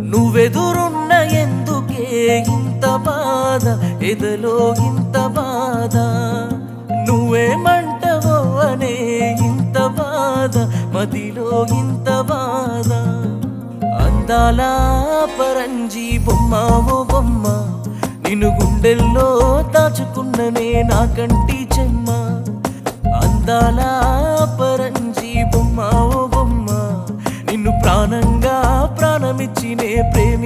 నువ్వెదురున్న ఎందుకే ఇంత బాధ ఎదలో ఇంత బాధ నువ్వేమంటవో అనే ఇంత బాధ మదిలో ఇంత బాధ అందాల పరంజీ బొమ్మ ఓ బొమ్మ నిన్ను గుండెల్లో దాచుకున్ననే నా కంటి చెమ్మ అందాల పరంజీ బొమ్మ ఓ బొమ్మ నిన్ను ప్రాణంగా ప్రాణమిచ్చినే ప్రేమ